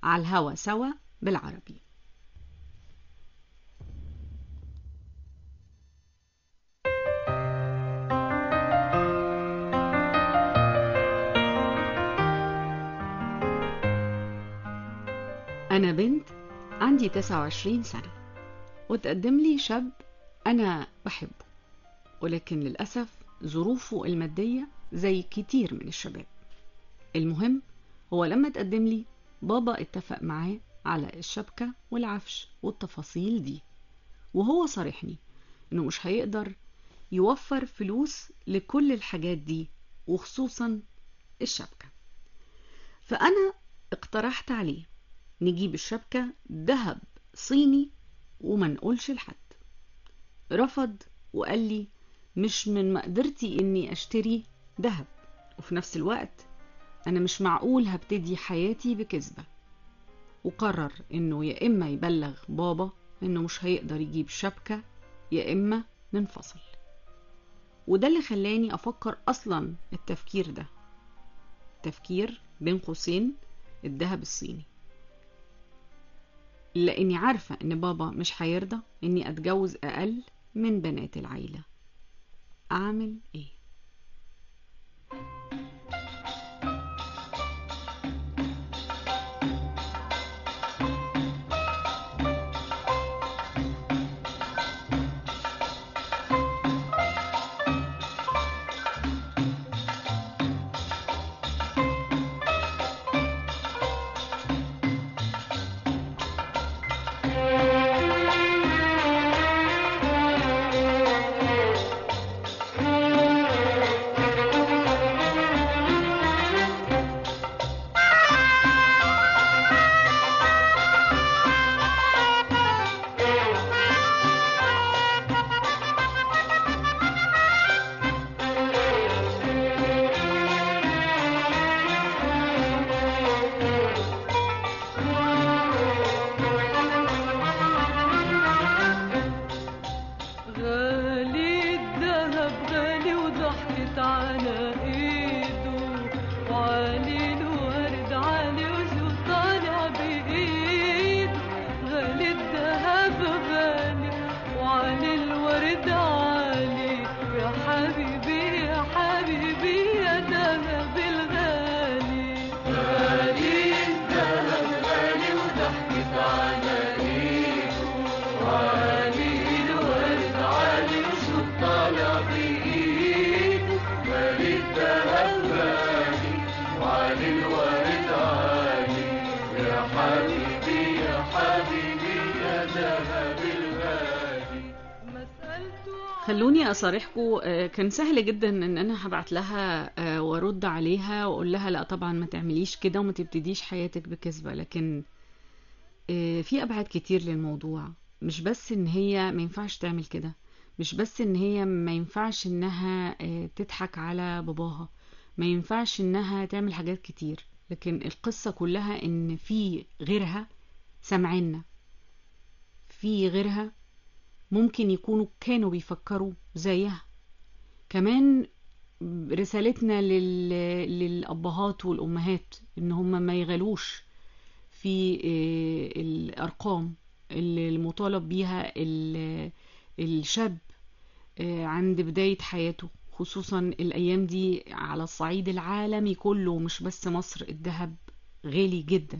على الهوا سوا بالعربي أنا بنت عندي 29 سنة وتقدم لي شاب أنا بحبه ولكن للأسف ظروفه المادية زي كتير من الشباب المهم هو لما تقدم لي بابا اتفق معاه على الشبكة والعفش والتفاصيل دي وهو صارحني انه مش هيقدر يوفر فلوس لكل الحاجات دي وخصوصا الشبكة فأنا اقترحت عليه نجيب الشبكة دهب صيني وما نقولش لحد رفض وقال لي مش من مقدرتي اني اشتري دهب وفي نفس الوقت انا مش معقول هبتدي حياتي بكذبة وقرر انه يا اما يبلغ بابا انه مش هيقدر يجيب شبكة يا اما ننفصل وده اللي خلاني افكر اصلا التفكير ده تفكير بين قوسين الذهب الصيني لاني عارفة ان بابا مش هيرضى اني اتجوز اقل من بنات العيلة اعمل ايه غالي الذهب غالي وضحكت على ايده وعلي الورد علي وشو طالع بايده غالي الذهب غالي وعلي الورد علي يا حبيبي يا حبيبي يا ذهب الغالي غالي الذهب غالي وضحكت على ايده وعلي الورد علي وشو طالع بايده غالي الذهب غالي وعلي الورد علي يا حبيبي يا حبيبي يا ذهب الغالي مسألته خلوني اصارحكم آه، كان سهل جدا ان انا هبعت لها آه، وارد عليها واقول لها لا طبعا ما تعمليش كده وما تبتديش حياتك بكذبة لكن آه، في ابعاد كتير للموضوع مش بس ان هي ما ينفعش تعمل كده مش بس ان هي ما ينفعش انها آه، تضحك على باباها ما ينفعش انها تعمل حاجات كتير لكن القصة كلها ان في غيرها سامعينا في غيرها ممكن يكونوا كانوا بيفكروا زيها كمان رسالتنا لل... للأبهات والأمهات إن هم ما يغلوش في آه، الأرقام اللي المطالب بيها ال- الشاب آه، عند بداية حياته خصوصا الأيام دي على الصعيد العالمي كله مش بس مصر الذهب غالي جدا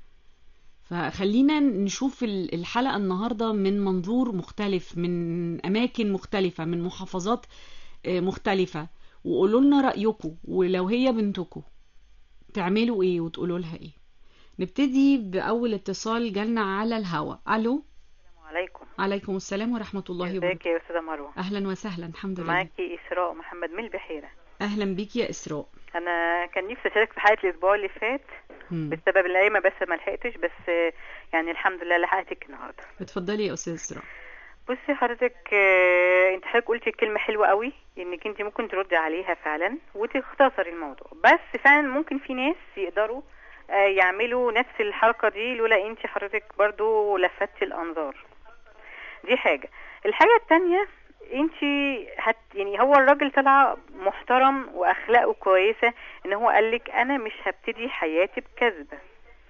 فخلينا نشوف ال- الحلقة النهاردة من منظور مختلف من أماكن مختلفة من محافظات آه، مختلفة وقولوا لنا رأيكم ولو هي بنتكم تعملوا ايه وتقولوا لها ايه نبتدي بأول اتصال جالنا على الهوا ألو السلام عليكم عليكم السلام ورحمة الله ازيك وبركاته يا استاذه مروه أهلا وسهلا الحمد لله معاكي اسراء محمد من البحيره أهلا بيك يا إسراء انا كان نفسي اشارك في حلقه الاسبوع اللي فات مم. بسبب القايمه بس ما لحقتش بس آه، يعني الحمد لله لحقتك النهارده اتفضلي يا أستاذ إسراء بصي حضرتك آه، انت حضرتك قلتي كلمه حلوه قوي انك انت ممكن تردي عليها فعلا وتختصري الموضوع بس فعلا ممكن في ناس يقدروا آه، يعملوا نفس الحركه دي لولا انت حضرتك برضو لفتي الانظار دي حاجه الحاجه التانية انت هت يعني هو الراجل طلع محترم واخلاقه كويسه ان هو قالك انا مش هبتدي حياتي بكذبه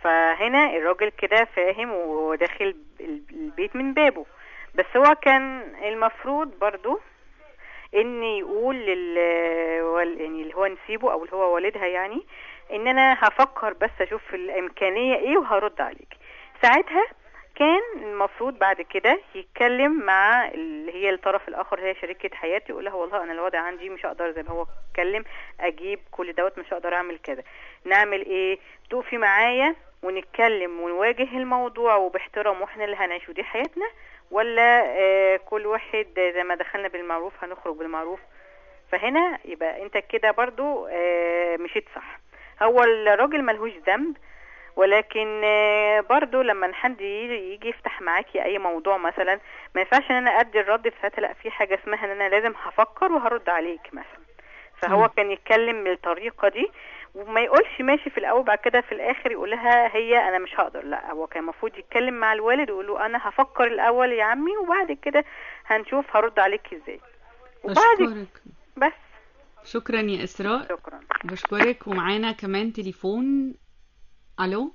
فهنا الراجل كده فاهم وداخل ال- البيت من بابه بس هو كان المفروض برضو ان يقول لل وال- يعني اللي هو نسيبه او اللي هو والدها يعني ان انا هفكر بس اشوف الامكانيه ايه وهرد عليك ساعتها كان المفروض بعد كده يتكلم مع اللي هي الطرف الاخر هي شريكه حياتي يقول لها والله انا الوضع عندي مش هقدر زي ما هو اتكلم اجيب كل دوت مش هقدر اعمل كده نعمل ايه تقفي معايا ونتكلم ونواجه الموضوع وباحترام واحنا اللي هنعيش ودي حياتنا ولا آه كل واحد زي ما دخلنا بالمعروف هنخرج بالمعروف فهنا يبقى انت كده برضو آه مشيت صح هو الراجل ملهوش ذنب ولكن آه، برضو لما حد يجي يجي يفتح معاكي اي موضوع مثلا ما ينفعش ان انا ادي الرد في ساعتها لا في حاجه اسمها ان انا لازم هفكر وهرد عليك مثلا فهو مم. كان يتكلم بالطريقه دي وما يقولش ماشي في الاول بعد كده في الاخر يقول لها هي انا مش هقدر لا هو كان المفروض يتكلم مع الوالد ويقول له انا هفكر الاول يا عمي وبعد كده هنشوف هرد عليك ازاي وبعد بشكرك بس شكرا يا إسراء شكرا بشكرك ومعانا كمان تليفون الو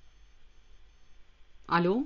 الو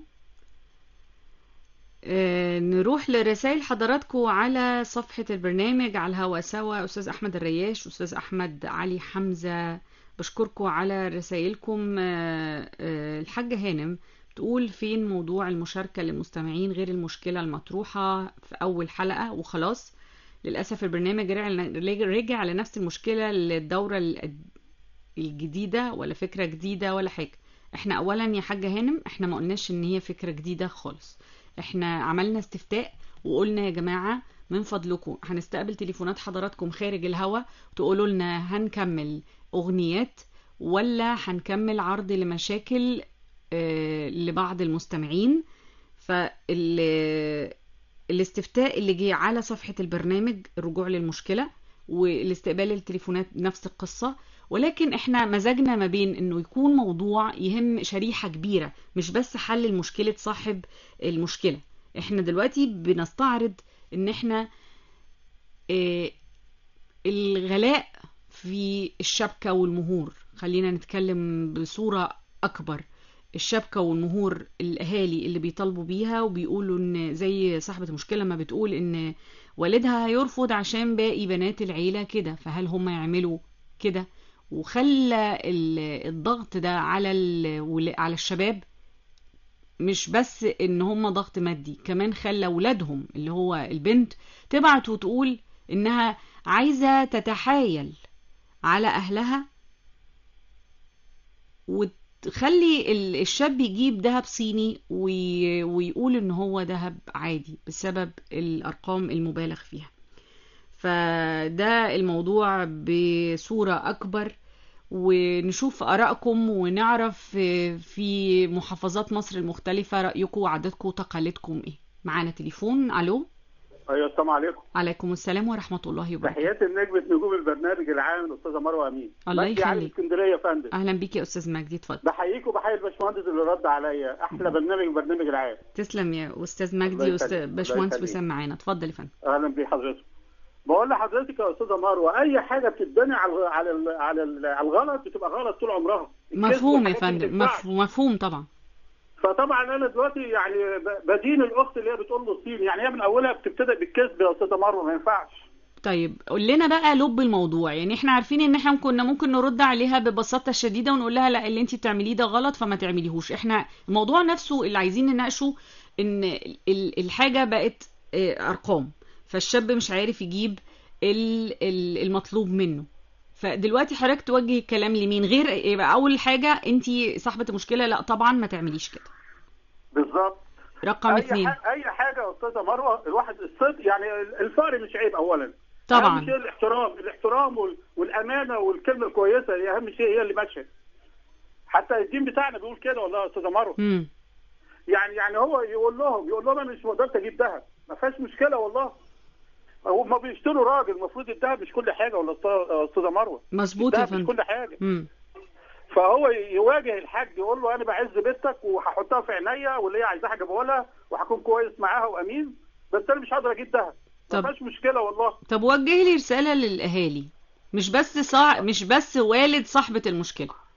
آه نروح لرسائل حضراتكم على صفحة البرنامج على الهوا سوا أستاذ أحمد الرياش أستاذ أحمد علي حمزة بشكركم على رسائلكم آه آه الحاجة هانم بتقول فين موضوع المشاركة للمستمعين غير المشكلة المطروحة في أول حلقة وخلاص للأسف البرنامج رجع رجع لنفس المشكلة للدورة ال- الجديدة ولا فكرة جديدة ولا حاجة احنا اولا يا حاجة هانم احنا ما قلناش ان هي فكرة جديدة خالص احنا عملنا استفتاء وقلنا يا جماعة من فضلكم هنستقبل تليفونات حضراتكم خارج الهوا تقولوا لنا هنكمل اغنيات ولا هنكمل عرض لمشاكل آه، لبعض المستمعين فال الاستفتاء اللي جه على صفحة البرنامج الرجوع للمشكلة والاستقبال التليفونات نفس القصة ولكن احنا مزجنا ما بين انه يكون موضوع يهم شريحة كبيرة مش بس حل مشكلة صاحب المشكلة احنا دلوقتي بنستعرض ان احنا اه الغلاء في الشبكة والمهور خلينا نتكلم بصورة أكبر الشبكة والمهور الأهالي اللي بيطالبوا بيها وبيقولوا إن زي صاحبة المشكلة ما بتقول إن والدها هيرفض عشان باقي بنات العيلة كده فهل هم يعملوا كده وخلى ال- الضغط ده على ال- على الشباب مش بس ان هم ضغط مادي كمان خلى ولادهم اللي هو البنت تبعت وتقول انها عايزة تتحايل على اهلها وتخلي ال- الشاب يجيب ذهب صيني وي- ويقول ان هو ذهب عادي بسبب الارقام المبالغ فيها فده الموضوع بصورة أكبر ونشوف آرائكم ونعرف في محافظات مصر المختلفة رأيكم وعاداتكم وتقاليدكم إيه معانا تليفون ألو ايوه السلام عليكم عليكم السلام ورحمة الله وبركاته تحياتي لنجمة نجوم البرنامج العام الاستاذه مروه امين الله مجدي علي يخليك. اسكندريه يا فندم أهلا بيك يا أستاذ مجدي اتفضل بحييك وبحيي الباشمهندس اللي رد عليا احلى برنامج البرنامج العام تسلم يا أستاذ الله مجدي يخليك. وأستاذ الله باشمهندس يخليك. وسام معانا اتفضل يا فندم اهلا بحضرتك بقول لحضرتك يا استاذه مروه اي حاجه بتتبني على الغ- على ال- على ال- على الغلط بتبقى غلط طول عمرها الكذب مفهوم يا والحاجات دي فندم ما تنفعش. مف- مفهوم طبعا فطبعا انا دلوقتي يعني ب- بدين الاخت اللي هي بتقول له الصين يعني هي من اولها بتبتدئ بالكذب يا استاذه مروه ما ينفعش طيب قول لنا بقى لب الموضوع يعني احنا عارفين ان احنا كنا ممكن نرد عليها ببساطة شديدة ونقول لها لا اللي انت بتعمليه ده غلط فما تعمليهوش احنا الموضوع نفسه اللي عايزين نناقشه ان ال- الحاجة بقت اه، ارقام فالشاب مش عارف يجيب ال- ال- المطلوب منه فدلوقتي حضرتك توجه الكلام لمين غير يبقى اول حاجة انت صاحبة المشكلة لا طبعا ما تعمليش كده بالظبط رقم اي اتنين حاجه اي حاجه يا استاذه مروه الواحد الصدق يعني الفقر مش عيب اولا طبعا. اهم شيء الاحترام الاحترام وال- والامانه والكلمه الكويسه هي اهم شيء هي اللي ماشيه حتى الدين بتاعنا بيقول كده والله يا استاذه مروه امم يعني يعني هو يقول لهم يقول لهم انا مش قدرت اجيب ذهب ما فيهاش مشكله والله هم بيشتروا راجل المفروض الذهب مش كل حاجه ولا أستاذ- يا استاذه مروه مظبوط يا الذهب مش فندم كل حاجه امم فهو يواجه الحاج يقول له انا بعز بنتك وهحطها في عينيا واللي هي عايزاها هجيبها لها وهكون كويس معاها وامين بس انا مش هقدر اجيب دهب ما طب- فيهاش مشكله والله طب وجه لي رسالة للأهالي مش بس صاع... مش بس والد صاحبة المشكلة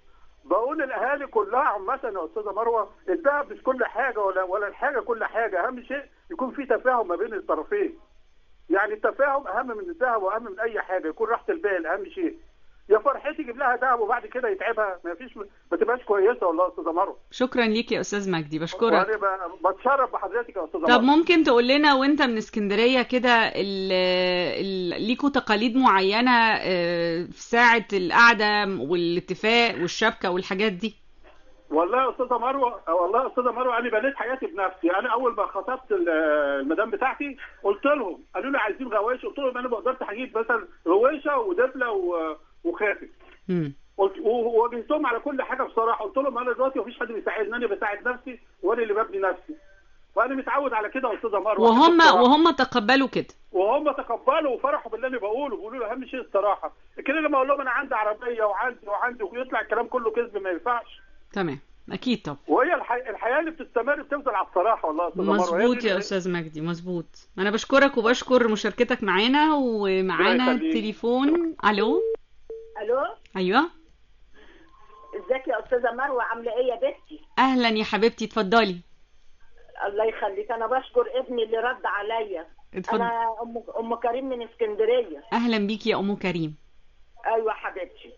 بقول الاهالي كلها عامه يا استاذه مروه الذهب مش كل حاجه ولا ولا الحاجه كل حاجه اهم شيء يكون في تفاهم ما بين الطرفين يعني التفاهم اهم من الذهب واهم من اي حاجه يكون راحه البال اهم شيء يا فرحتي يجيب لها ذهب وبعد كده يتعبها ما فيش ما تبقاش كويسه والله يا استاذه مروه شكرا ليك يا استاذ مجدي بشكرك وانا ب- بتشرف بحضرتك يا استاذه طب مروه ممكن تقول لنا وانت من اسكندرية كده ال- ال- ليكوا تقاليد معينة آه، في ساعة القعدة والاتفاق والشبكة والحاجات دي والله يا استاذه مروه والله يا استاذه مروه انا بنيت حياتي بنفسي انا اول ما خطبت ال- المدام بتاعتي قلت لهم قالوا لي عايزين غوايش قلت لهم انا ما قدرت هجيب مثلا غويشه ودبله و- وخاتم مم. قلت وواجهتهم على كل حاجه بصراحه قلت لهم انا دلوقتي مفيش حد بيساعدني انا بساعد نفسي وانا اللي ببني نفسي وانا متعود على كده يا استاذه مروه وهم بصراحة. وهم تقبلوا كده وهم تقبلوا وفرحوا باللي انا بقوله بيقولوا لي اهم شيء الصراحه كده لما اقول لهم انا عندي عربيه وعندي وعندي ويطلع الكلام كله كذب ما ينفعش تمام اكيد طب وهي الحي... الحياه اللي بتستمر بتفضل على الصراحه والله يا استاذه مروه هي مظبوط دي- يا استاذ مجدي مظبوط انا بشكرك وبشكر مشاركتك معانا ومعانا ربنا يخليك. تليفون الو الو ايوه ازيك يا استاذه مروه عامله ايه يا بنتي اهلا يا حبيبتي اتفضلي الله يخليك انا بشكر ابني اللي رد عليا اتفضل انا ام ام كريم من اسكندريه اهلا بيكي يا ام كريم ايوه حبيبتي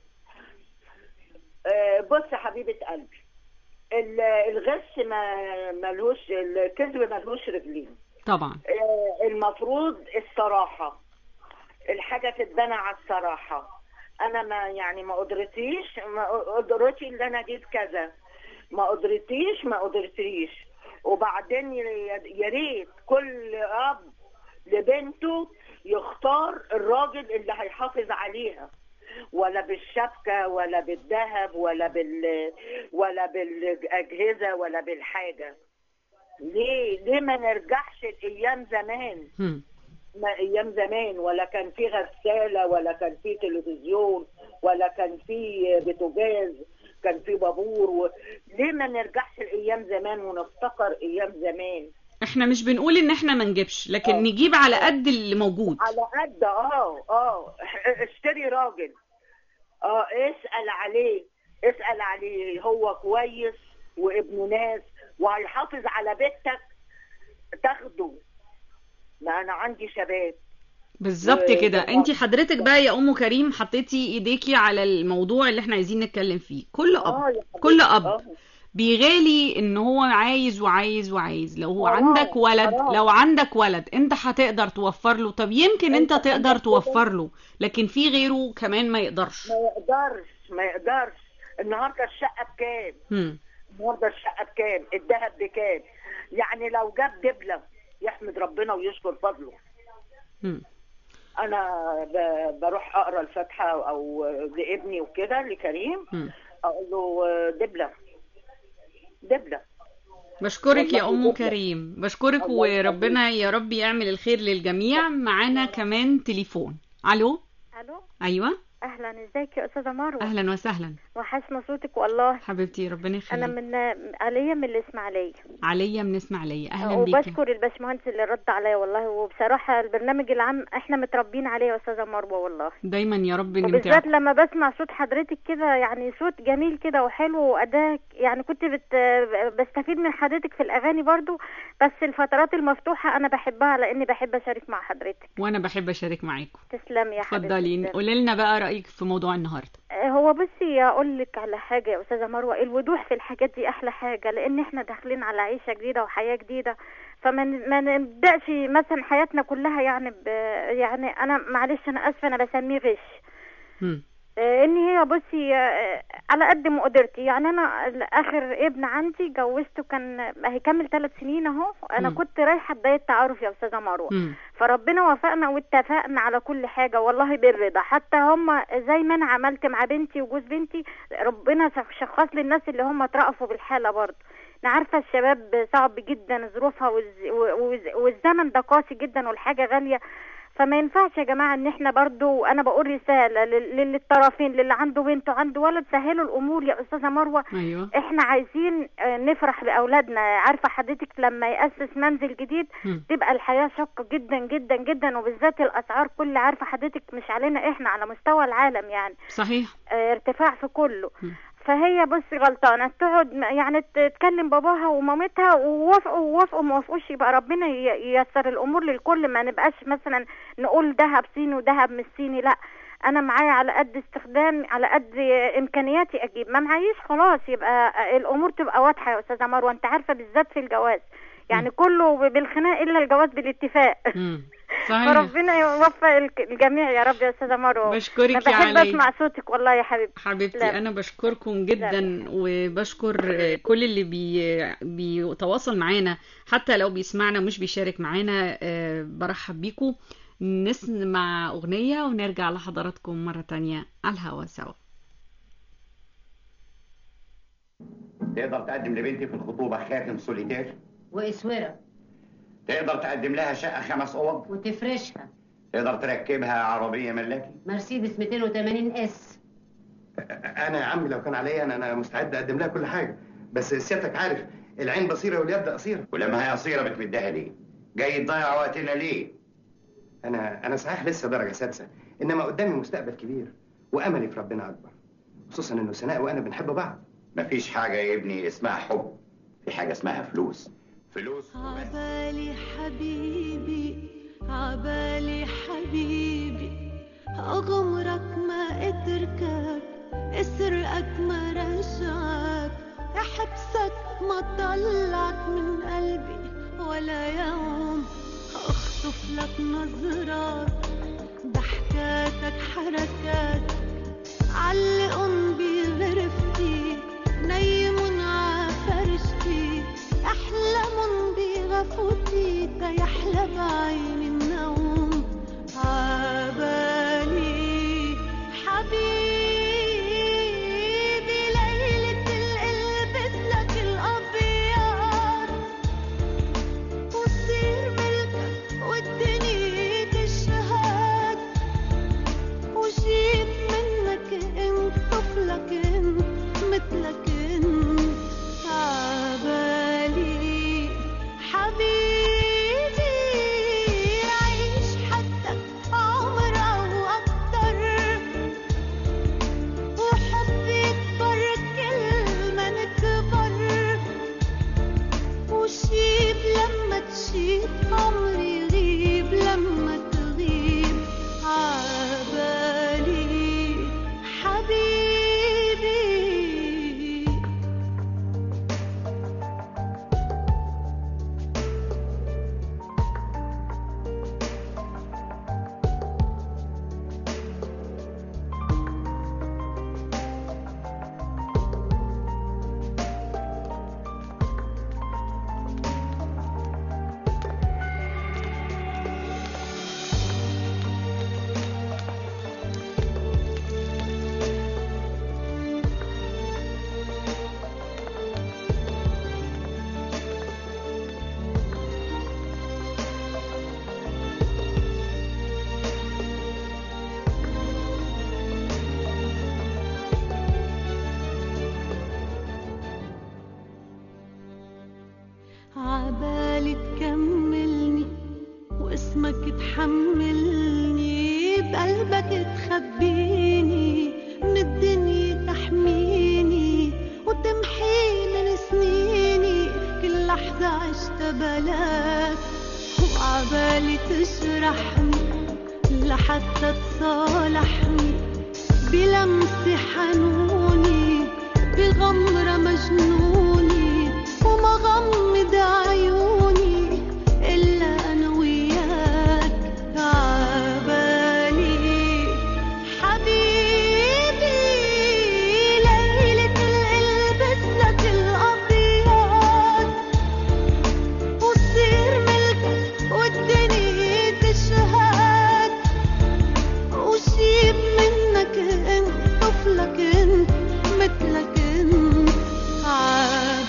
آه، بص يا حبيبه قلبي ال- الغش ما ملهوش الكذب ملهوش رجلين طبعا آه، المفروض الصراحه الحاجه تتبنى على الصراحه انا ما يعني ما قدرتيش ما قدرتي ان انا اجيب كذا ما قدرتيش ما قدرتيش وبعدين يا يا ريت كل اب لبنته يختار الراجل اللي هيحافظ عليها ولا بالشبكه ولا بالذهب ولا بال ولا بالاجهزه ولا بالحاجه ليه ليه ما نرجعش لايام زمان هم. ما ايام زمان ولا كان في غساله ولا كان في تلفزيون ولا كان في بوتاجاز كان في بابور و... ليه ما نرجعش لايام زمان ونفتكر ايام زمان احنا مش بنقول ان احنا ما نجيبش لكن آه. نجيب على قد اللي موجود على قد اه اه اشتري راجل اه اسال عليه اسال عليه هو كويس وابنه ناس وهيحافظ على بيتك تاخده ما انا عندي شباب بالظبط و- كده طبعاً. انت حضرتك بقى يا ام كريم حطيتي ايديكي على الموضوع اللي احنا عايزين نتكلم فيه كل اب اه يا حبيبتي، كل اب آه. بيغالي ان هو عايز وعايز وعايز لو هو حرام، عندك ولد حرام. لو عندك ولد انت هتقدر توفر له طب يمكن انت أنت تقدر عندك توفر له لكن في غيره كمان ما يقدرش ما يقدرش ما يقدرش النهارده الشقه بكام هم. النهارده الشقه بكام الذهب بكام يعني لو جاب دبله يحمد ربنا ويشكر فضله هم. انا ب- بروح اقرا الفاتحه او لابني وكده لكريم هم. اقول له دبله دبله بشكرك يا والله ام جدا. كريم بشكرك الله يخليك. وربنا يا رب يعمل الخير للجميع معانا كمان تليفون الو الو ايوه اهلا ازيك يا استاذه مروه اهلا وسهلا وحشنا صوتك والله حبيبتي ربنا انا يخليك من عليا من الاسماعيليه عليا من اسماعيليه اهلا بيكي وبشكر الباشمهندس اللي رد عليا والله وبصراحه البرنامج العام احنا متربيين عليه يا استاذه مروه والله دايما يا رب وبالذات نمتعك لما بسمع صوت حضرتك كده يعني صوت جميل كده وحلو واداء يعني كنت بت... بستفيد من حضرتك في الاغاني برضو بس الفترات المفتوحه انا بحبها لاني بحب اشارك مع حضرتك وانا بحب اشارك معاكم تسلمي يا حبيبتي اتفضلي تسلمي. قولي لنا بقى رايك في موضوع النهارده هو بصي اقول لك على حاجه يا استاذه مروه الوضوح في الحاجات دي احلى حاجه لان احنا داخلين على عيشه جديده وحياه جديده فما ن- ما نبداش مثلا حياتنا كلها يعني ب... يعني انا معلش انا اسفه انا بسميه غش هم. آه، ان هي بصي آه، على قد ما قدرتي يعني انا اخر ابن عندي جوزته كان هيكمل ثلاث سنين اهو انا مم. كنت رايحه بدايه تعارف يا استاذه مروه هم. فربنا وفقنا واتفقنا على كل حاجة والله بالرضا حتى هم زي ما انا عملت مع بنتي وجوز بنتي ربنا شخص لي الناس اللي هم اترأفوا بالحالة برضه انا عارفة الشباب صعب جدا ظروفها والز- والز- والزمن ده قاسي جدا والحاجة غالية فما ينفعش يا جماعة ان احنا برضو انا بقول رسالة لل- للطرفين للي عنده بنت وعنده ولد سهلوا الامور يا استاذة مروة ايوه احنا عايزين آه، نفرح باولادنا عارفه حضرتك لما ياسس منزل جديد هم. تبقى الحياه شاقه جدا جدا جدا وبالذات الاسعار كل عارفه حضرتك مش علينا احنا على مستوى العالم يعني صحيح آه، ارتفاع في كله مم. فهي بصي غلطانه تقعد م- يعني ت- تكلم باباها ومامتها ووافقوا ووافقوا ما وافقوش يبقى ربنا ي- ييسر الامور للكل ما نبقاش مثلا نقول دهب صيني ودهب مش صيني لا انا معايا على قد استخدام على قد امكانياتي اجيب ما معيش خلاص يبقى الامور تبقى واضحه يا استاذه مروه انت عارفه بالذات في الجواز يعني كله بالخناق الا الجواز بالاتفاق مم. صحيح فربنا يوفق الك- الجميع يا رب يا استاذه مروه بشكرك انا يا بحب علي. اسمع صوتك والله يا حبيبتي حبيبتي لا. انا بشكركم جدا وبشكر كل اللي بي بيتواصل معانا حتى لو بيسمعنا ومش بيشارك معانا آه، برحب بيكم نسمع اغنية ونرجع لحضراتكم مرة تانية على الهوا سوا تقدر تقدم لبنتي في الخطوبة خاتم سوليتير واسوره تقدر تقدم لها شقة خمس أوض وتفرشها تقدر تركبها عربية ملاكي مرسيدس 280 اس انا يا عمي لو كان عليا انا انا مستعد اقدم لها كل حاجه بس سيادتك عارف العين بصيره واليد قصيره ولما هي قصيرة بتمدها ليه؟ جاي تضيع وقتنا ليه؟ انا انا صحيح لسه درجه سادسه انما قدامي مستقبل كبير واملي في ربنا اكبر خصوصا انه سناء وانا بنحب بعض مفيش حاجة يا ابني اسمها حب في حاجة اسمها فلوس فلوس وبس. عبالي حبيبي عبالي حبيبي أغمرك ما اتركك اسرقك ما رجعك احبسك ما طلعك من قلبي ولا يوم اخطف لك نظرات ضحكاتك حركات علقن بغرفتي نيمن عفرشتي احلمن بغفوتي تيحلى بعين النوم عبالي حبيبي ليلة القلبس لك الأبيض وتصير ملكك والدنيا تشهد وجيب منك انت طفلك انت مثلك انت عبالي حبيبي عيش حدك عمر او اكتر وحبي يكبر كل ما نكبر وشيب لما تشيب عمري يغيب لما تغيب عبالي حبيبي عبالي تكملني واسمك تحملني بقلبك تخبيني من الدنيا تحميني وتمحي من سنيني كل لحظة عشت بلاك وعبالي تشرحني لحتى تصالحني بلمسة حنوني بغمرة مجنوني وما غمض عيوني إلا أنا وياك عبالي حبيبي ليلة القلبس لك الأبيض وتصير ملكك والدنيا تشهد وشيب منك انت طفلك انت مثلك انت عبالي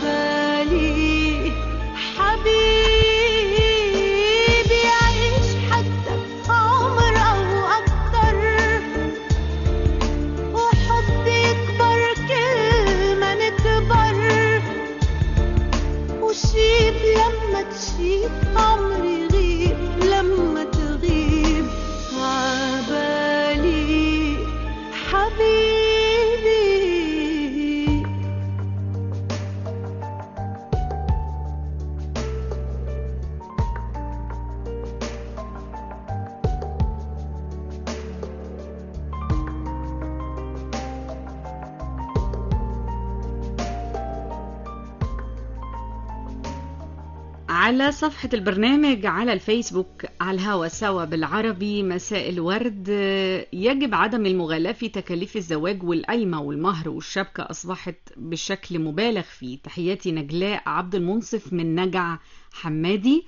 على صفحة البرنامج على الفيسبوك على الهوا سوا بالعربي مساء الورد يجب عدم المغالاة في تكاليف الزواج والقايمة والمهر والشبكة أصبحت بشكل مبالغ فيه تحياتي نجلاء عبد المنصف من نجع حمادي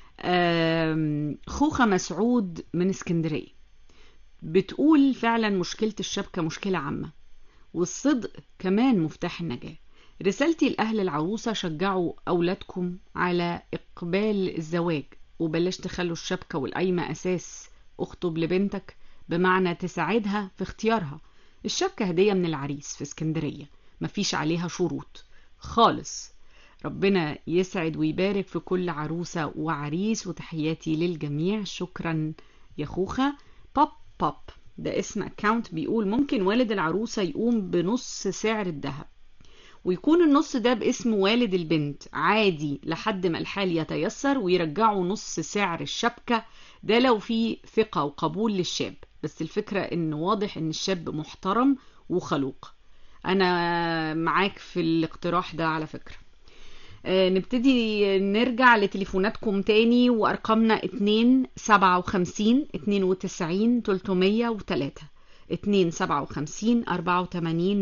آم، خوخة مسعود من اسكندرية بتقول فعلا مشكلة الشبكة مشكلة عامة والصدق كمان مفتاح النجاة رسالتي لأهل العروسة شجعوا أولادكم على إقبال الزواج وبلاش تخلوا الشبكة والقايمة أساس أخطب لبنتك بمعنى تساعدها في اختيارها الشبكة هدية من العريس في اسكندرية مفيش عليها شروط خالص ربنا يسعد ويبارك في كل عروسة وعريس وتحياتي للجميع شكرا يا خوخة بوب بوب ده اسم اكاونت بيقول ممكن والد العروسة يقوم بنص سعر الذهب ويكون النص ده باسم والد البنت عادي لحد ما الحال يتيسر ويرجعوا نص سعر الشبكة ده لو في ثقة وقبول للشاب بس الفكرة ان واضح ان الشاب محترم وخلوق انا معاك في الاقتراح ده على فكرة آه، نبتدي نرجع لتليفوناتكم تاني وارقامنا 2 57 92 303 2 57 84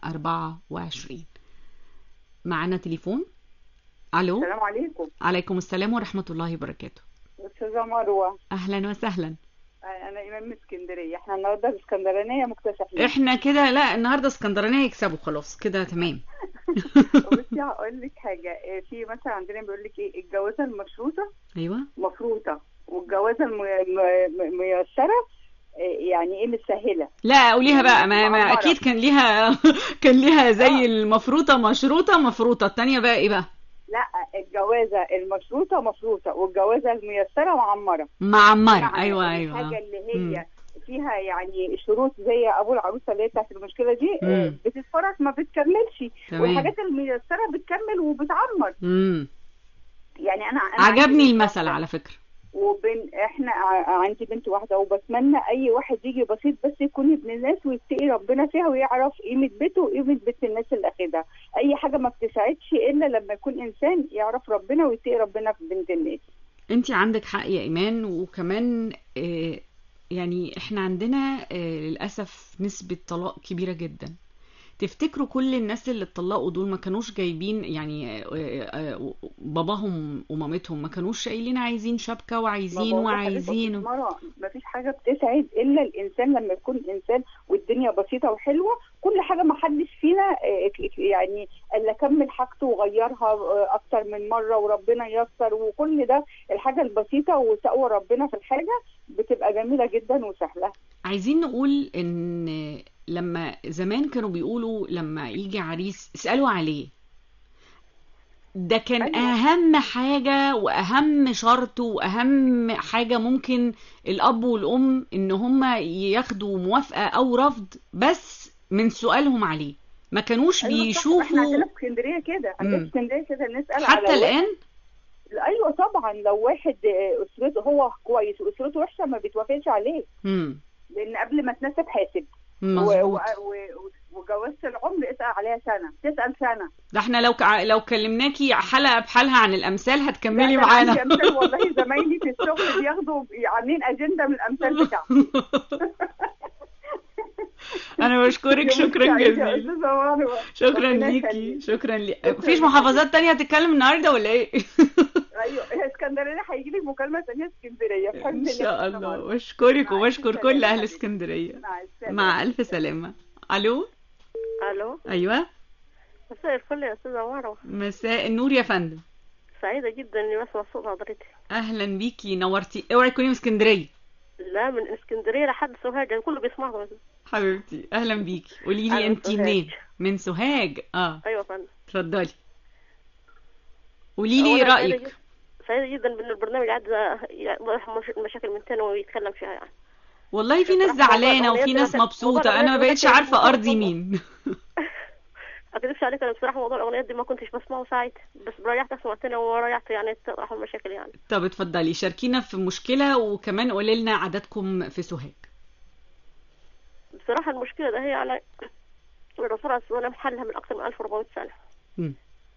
124 معانا تليفون الو السلام عليكم عليكم السلام ورحمة الله وبركاته استاذه مروه اهلا وسهلا انا ايمان من اسكندريه احنا النهارده الاسكندرانيه مكتسحين احنا كده لا النهارده اسكندرانية يكسبوا خلاص كده تمام بصي هقول لك حاجه إيه، في مثلا عندنا بيقول لك ايه الجوازه المشروطه ايوه مفروضه والجوازه الم- م- م- ميسره إيه، يعني ايه متسهله لا قوليها بقى ما, ما معمرة. اكيد كان ليها كان ليها زي المفروضة مشروطة مفروضة التانية بقى ايه بقى لا الجوازه المشروطه مفروضه والجوازه الميسره معمره معمرة يعني ايوه ايوه الحاجه آه. اللي مم. هي فيها يعني شروط زي ابو العروسه اللي هي بتاعت المشكله دي مم. آه، بتتفرج ما بتكملش تمام. والحاجات الميسره بتكمل وبتعمر امم يعني انا أنا عجبني عندي المثل واحدة على فكرة وبين احنا ع- عندي بنت واحده وبتمنى اي واحد يجي بسيط بس يكون ابن الناس ويتقي ربنا فيها ويعرف قيمه بيته وقيمه بيت الناس اللي اخدها اي حاجه ما بتساعدش الا لما يكون انسان يعرف ربنا ويتقي ربنا في بنت الناس انت عندك حق يا ايمان وكمان آه، يعني احنا عندنا آه، للاسف نسبة طلاق كبيرة جدا تفتكروا كل الناس اللي اتطلقوا دول ما كانوش جايبين يعني آه، آه، باباهم ومامتهم ما كانوش قايلين عايزين شبكة وعايزين وعايزين و... ما فيش حاجه بتسعد الا الانسان لما يكون انسان والدنيا بسيطه وحلوه كل حاجه ما حدش فينا آه، ك- يعني الا كمل حاجته وغيرها آه، اكتر من مره وربنا ييسر وكل ده الحاجه البسيطه وتقوى ربنا في الحاجه بتبقى جميله جدا وسهله عايزين نقول ان لما زمان كانوا بيقولوا لما يجي عريس اسألوا عليه ده كان أيوة. اهم حاجة واهم شرط واهم حاجة ممكن الاب والام ان هما ياخدوا موافقة او رفض بس من سؤالهم عليه ما كانوش أيوة صح، احنا بيشوفوا عندنا في اسكندريه كده عندنا مم. في اسكندريه كده نسال على حتى واحد- الان ايوه طبعا لو واحد آه، اسرته هو كويس واسرته وحشه ما بيتوافقش عليه مم. لان قبل ما تناسب حاسب و- مظبوط و- و- وجوازة العمر اسأل عليها سنة تسأل سنة ده احنا لو كع- لو كلمناكي حلقة بحالها عن الامثال هتكملي لا، ده معانا عندي أمثال والله زمايلي في الشغل بياخدوا عاملين أجندة من الأمثال بتاعتي انا بشكرك شكرا سعيدة يا جزيلا أستاذة مروة. شكرا ربنا ليكي يخليك. شكرا لي شكراً مفيش ليكي. محافظات تانية هتتكلم النهارده ولا ايه أيوه هي اسكندرية هيجي لك مكالمة ثانية اسكندرية بحب ان الله شاء يا الله مروة. بشكرك مع وبشكر ألف كل سلامة اهل حبيبتي. اسكندرية مع السلامة مع الف سلامة الو الو ايوه مساء الفل يا استاذه مروه مساء النور يا فندم سعيده جدا اني بسمع صوت حضرتك اهلا بيكي نورتي اوعي تكوني من اسكندريه لا من اسكندريه لحد سوهاج يعني كله بيسمعها حبيبتي اهلا بيكي قولي أنا لي من انت سوهاج. منين من سوهاج اه ايوه يا فندم اتفضلي قولي لي أولاً سعيدة رايك جد- سعيده جدا بان البرنامج عاد يوضح مش- المشاكل من تاني ويتكلم فيها يعني والله في ناس بصراحة زعلانه والله وفي الأغنيات ناس دي ما كانت- مبسوطه والله انا ما الأغنيات بقتش دي ما عارفه كانت ارضي والله. مين اكدبش عليك انا بصراحه موضوع الاغنيات دي ما كنتش بسمعه ساعات بس ريحت اسمع تاني وريحت يعني تطرح المشاكل يعني طب اتفضلي شاركينا في مشكله وكمان قولي لنا عددكم في سوهاج بصراحه المشكله ده هي على الرسول عليه الصلاه والسلام حلها من اكثر من 1400 سنه مم.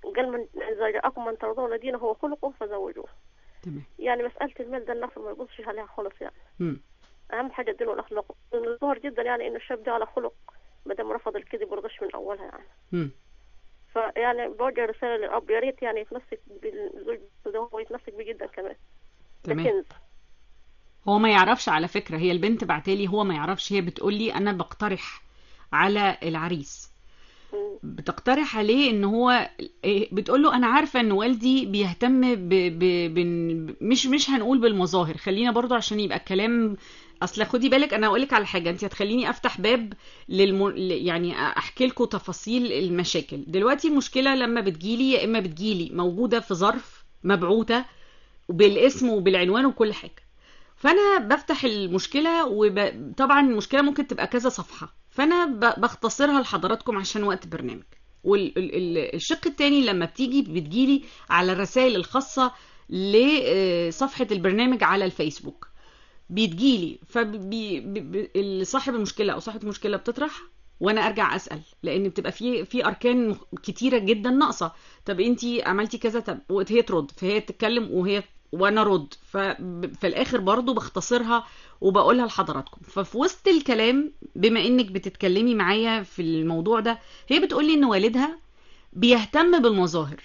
قال من إذا جاءكم من ترضون دينه وخلقه فزوجوه تمام يعني مسألة المال ده النفس ما يبصش عليها خالص يعني مم. أهم حاجة الدين والأخلاق ظهر جدا يعني إن الشاب ده على خلق ما دام رفض الكذب والغش من أولها يعني مم. فيعني بوجه رسالة للأب يا ريت يعني يتمسك بالزوج ده هو يتمسك بيه جدا كمان ده تمام كنز هو ما يعرفش على فكرة هي البنت بعتالي هو ما يعرفش هي بتقولي أنا بقترح على العريس بتقترح عليه ان هو إيه، بتقول له انا عارفه ان والدي بيهتم ب... ب... بن- مش مش هنقول بالمظاهر خلينا برضو عشان يبقى الكلام اصل خدي بالك انا اقول لك على حاجه انت هتخليني افتح باب للم... ل- يعني احكي لكم تفاصيل المشاكل دلوقتي المشكله لما بتجيلي يا اما بتجيلي موجوده في ظرف مبعوثه بالاسم وبالعنوان وكل حاجه فانا بفتح المشكله وطبعا المشكله ممكن تبقى كذا صفحه فانا ب- بختصرها لحضراتكم عشان وقت برنامج والشق التاني لما بتيجي بتجيلي على الرسائل الخاصه لصفحه البرنامج على الفيسبوك بتجيلي فصاحب المشكله او صاحبه المشكله بتطرح وانا ارجع اسال لان بتبقى في في اركان مخ- كتيره جدا ناقصه طب انتي عملتي كذا طب وهي ترد فهي تتكلم وهي وانا ارد ففي الاخر برضو بختصرها وبقولها لحضراتكم ففي وسط الكلام بما انك بتتكلمي معايا في الموضوع ده هي بتقولي ان والدها بيهتم بالمظاهر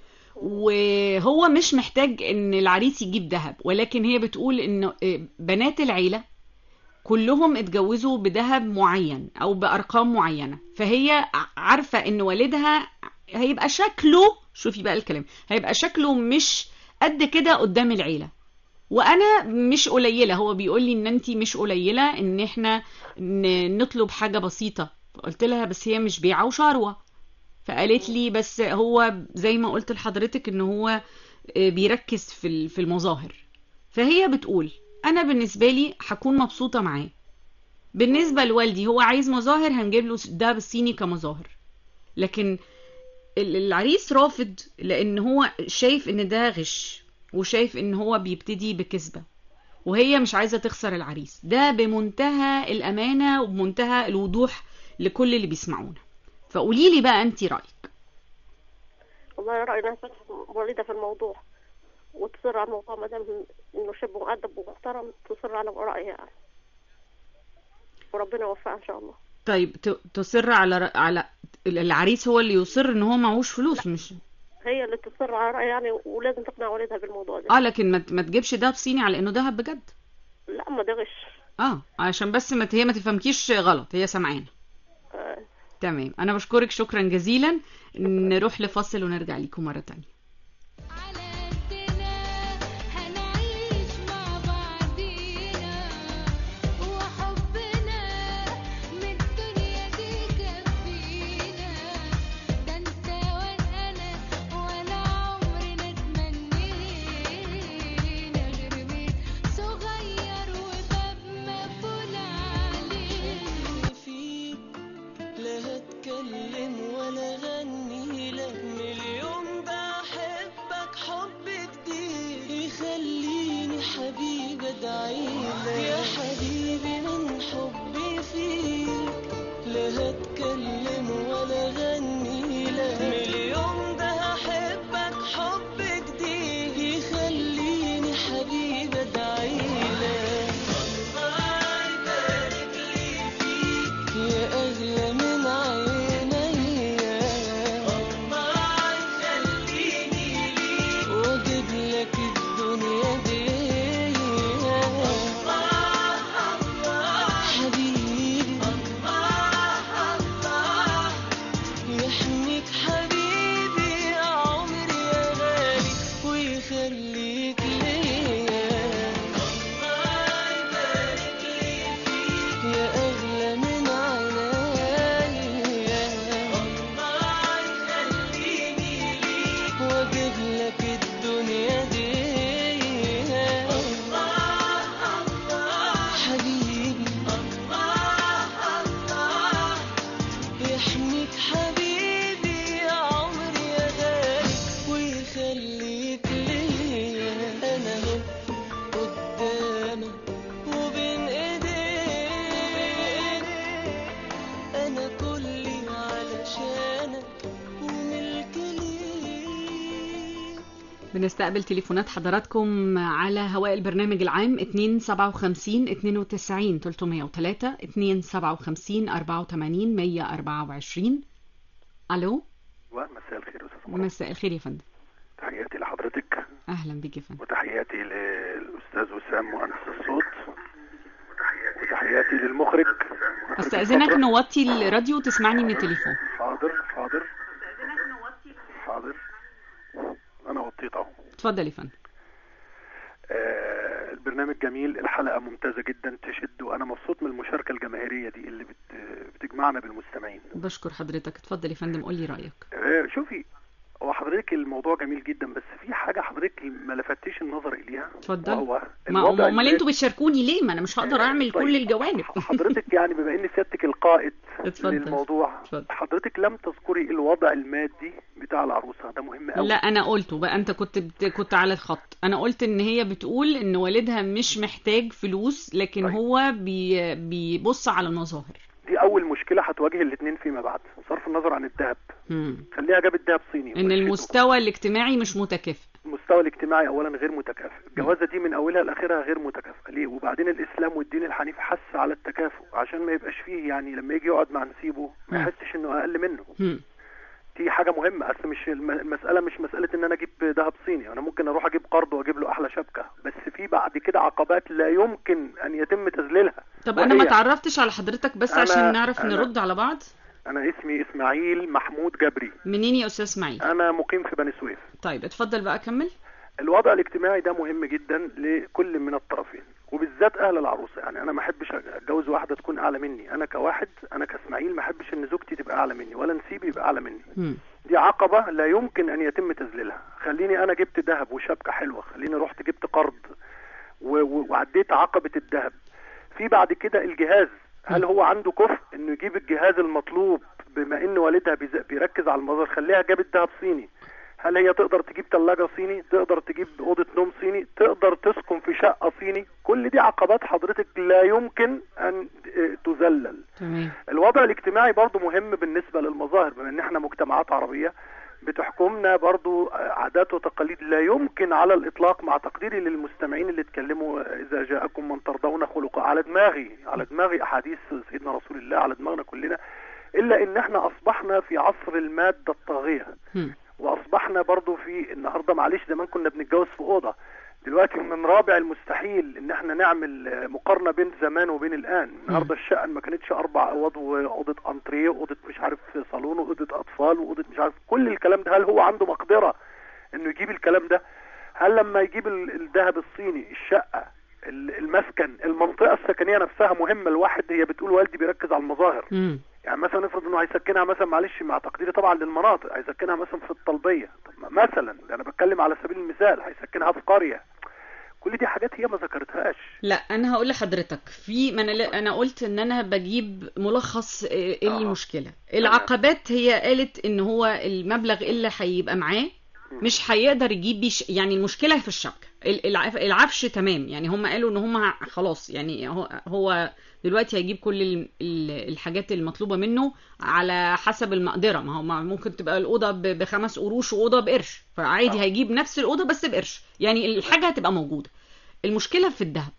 وهو مش محتاج ان العريس يجيب ذهب ولكن هي بتقول ان بنات العيلة كلهم اتجوزوا بذهب معين او بارقام معينة فهي عارفة ان والدها هيبقى شكله شوفي بقى الكلام هيبقى شكله مش قد كده قدام العيلة وانا مش قليلة هو بيقول لي ان انتي مش قليلة ان احنا ن- نطلب حاجة بسيطة قلت لها بس هي مش بيعة وشروة فقالت لي بس هو زي ما قلت لحضرتك ان هو بيركز في ال- في المظاهر فهي بتقول انا بالنسبة لي هكون مبسوطة معاه بالنسبة لوالدي هو عايز مظاهر هنجيب له ده بالصيني كمظاهر لكن ال- العريس رافض لان هو شايف ان ده غش وشايف ان هو بيبتدي بكذبة وهي مش عايزة تخسر العريس ده بمنتهى الامانة وبمنتهى الوضوح لكل اللي بيسمعونا فقولي لي بقى انت رايك والله رأيي إنها فتح وليدة في الموضوع وتصر على الموضوع ما دام إنه شاب مؤدب ومحترم تصر على رأيها يعني وربنا يوفقها إن شاء الله طيب ت- تصر على ر- على العريس هو اللي يصر ان هو معهوش فلوس مش هي اللي تصر على رأيها يعني ولازم تقنع والدها بالموضوع ده اه لكن ما ت- ما تجيبش دهب صيني على انه دهب بجد لا ما ده غش اه عشان بس ما ت- هي ما تفهمكيش غلط هي سامعانا آه. تمام انا بشكرك شكرا جزيلا نروح لفاصل ونرجع لكم مره تانية هنعيش مع بعضينا وحبنا من الدنيا دي كفينا ده انت وانا انا ولا عمرنا تمنينا غير بيت صغير وباب مقفول عليه فيك لا هتكلم ولا غني لك مليون بحبك بنستقبل تليفونات حضراتكم على هواء البرنامج العام 257 92 303 257 84 124 الو مساء الخير يا استاذ مساء الخير يا فندم تحياتي لحضرتك اهلا بك يا فندم وتحياتي للاستاذ وسام مهندس الصوت وتحياتي للمخرج استاذنك نوطي الراديو وتسمعني من التليفون حاضر حاضر حاضر انا وطيت اهو اتفضل يا فندم آه البرنامج جميل الحلقه ممتازه جدا تشد وانا مبسوط من المشاركه الجماهيريه دي اللي بت بتجمعنا بالمستمعين بشكر حضرتك اتفضل يا فندم قول لي رايك آه شوفي هو حضرتك الموضوع جميل جدا بس في حاجه حضرتك ما لفتيش النظر اليها اتفضل وهو ما الوضع امال اللي- انتوا بتشاركوني ليه ما انا مش هقدر اعمل كل الجوانب حضرتك يعني بما ان سيادتك القائد اتفضل. للموضوع اتفضل. حضرتك لم تذكري الوضع المادي بتاع العروسه ده مهم قوي لا انا قلته بقى انت كنت بت... كنت على الخط انا قلت ان هي بتقول ان والدها مش محتاج فلوس لكن طيب. هو بي... بيبص على المظاهر دي اول مشكله هتواجه الاثنين فيما بعد صرف النظر عن الذهب مم. خليها جابت ذهب صيني ان المستوى الاجتماعي مش متكافئ المستوى الاجتماعي اولا غير متكافئ الجوازه دي من اولها لاخرها غير متكافئه ليه وبعدين الاسلام والدين الحنيف حث على التكافؤ عشان ما يبقاش فيه يعني لما يجي يقعد مع نسيبه ما مم. يحسش انه اقل منه مم. دي حاجه مهمه اصل مش الم- المساله مش مساله ان انا اجيب ذهب صيني انا ممكن اروح اجيب قرض واجيب له احلى شبكه بس في بعد كده عقبات لا يمكن ان يتم تذليلها طب انا ما وهي- تعرفتش على حضرتك بس أنا- عشان نعرف أنا- نرد على بعض انا اسمي اسماعيل محمود جبري منين يا استاذ اسماعيل انا مقيم في بني سويف طيب اتفضل بقى كمل الوضع الاجتماعي ده مهم جدا لكل من الطرفين وبالذات اهل العروسه يعني انا ما احبش اتجوز واحده تكون اعلى مني انا كواحد انا كاسماعيل ما احبش ان زوجتي تبقى اعلى مني ولا نسيبي يبقى اعلى مني مم. دي عقبه لا يمكن ان يتم تذليلها خليني انا جبت ذهب وشبكه حلوه خليني رحت جبت قرض و- و- وعديت عقبه الذهب في بعد كده الجهاز هل هو عنده كفء انه يجيب الجهاز المطلوب بما ان والدها بيز- بيركز على المظهر خليها جابت ذهب صيني هل هي تقدر تجيب ثلاجة صيني تقدر تجيب أوضة نوم صيني تقدر تسكن في شقة صيني كل دي عقبات حضرتك لا يمكن أن آه، تذلل تمام الوضع الاجتماعي برضو مهم بالنسبة للمظاهر بما ان احنا مجتمعات عربية بتحكمنا برضو عادات وتقاليد لا يمكن على الاطلاق مع تقديري للمستمعين اللي اتكلموا اذا جاءكم من ترضون خلقه على دماغي على دماغي احاديث سيدنا رسول الله على دماغنا كلنا الا ان احنا اصبحنا في عصر المادة الطاغية مم. واصبحنا برضو في النهارده معلش زمان كنا بنتجوز في اوضه دلوقتي من رابع المستحيل ان احنا نعمل آه، مقارنه بين زمان وبين الان النهارده الشقه ما كانتش اربع اوض واوضه انتريه واوضه مش عارف صالون واوضه اطفال واوضه مش عارف كل الكلام ده هل هو عنده مقدره انه يجيب الكلام ده هل لما يجيب ال- الذهب الصيني الشقه ال- المسكن المنطقه السكنيه نفسها مهمه الواحد هي بتقول والدي بيركز على المظاهر مم. يعني مثلا افرض انه هيسكنها مثلا معلش مع تقديري طبعا للمناطق هيسكنها مثلا في الطلبيه طب ما- مثلا ده انا بتكلم على سبيل المثال هيسكنها في قريه كل دي حاجات هي ما ذكرتهاش لا انا هقول لحضرتك في ما انا انا قلت ان انا بجيب ملخص آه، ايه المشكله العقبات هي قالت ان هو المبلغ اللي هيبقى معاه مش هيقدر يجيب بيش يعني المشكله في الشبكه ال- العف- العفش تمام يعني هم قالوا ان هم خلاص يعني هو هو دلوقتي هيجيب كل ال- ال- الحاجات المطلوبه منه على حسب المقدره ما هو ما ممكن تبقى الاوضه ب- بخمس قروش واوضه بقرش فعادي هيجيب نفس الاوضه بس بقرش يعني الحاجه هتبقى موجوده المشكله في الذهب